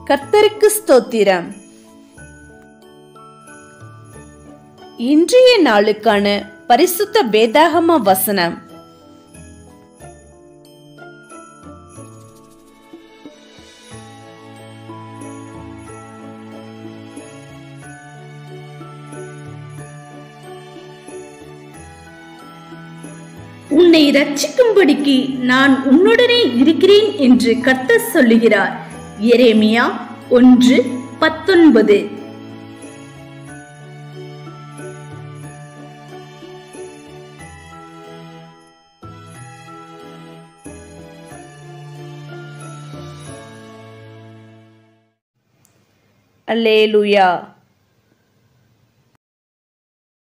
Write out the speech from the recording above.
கர்த்தருக்கு ஸ்தோத்திரம் இன்றைய நாளுக்கான பரிசுத்த வேதாகம வசனம் உன்னை ரட்சிக்கும்படிக்கு நான் உன்னுடனே இருக்கிறேன் என்று கர்த்தர் சொல்லுகிறார் எரேமியா ஒன்று பத்தொன்பது அல்லேலூயா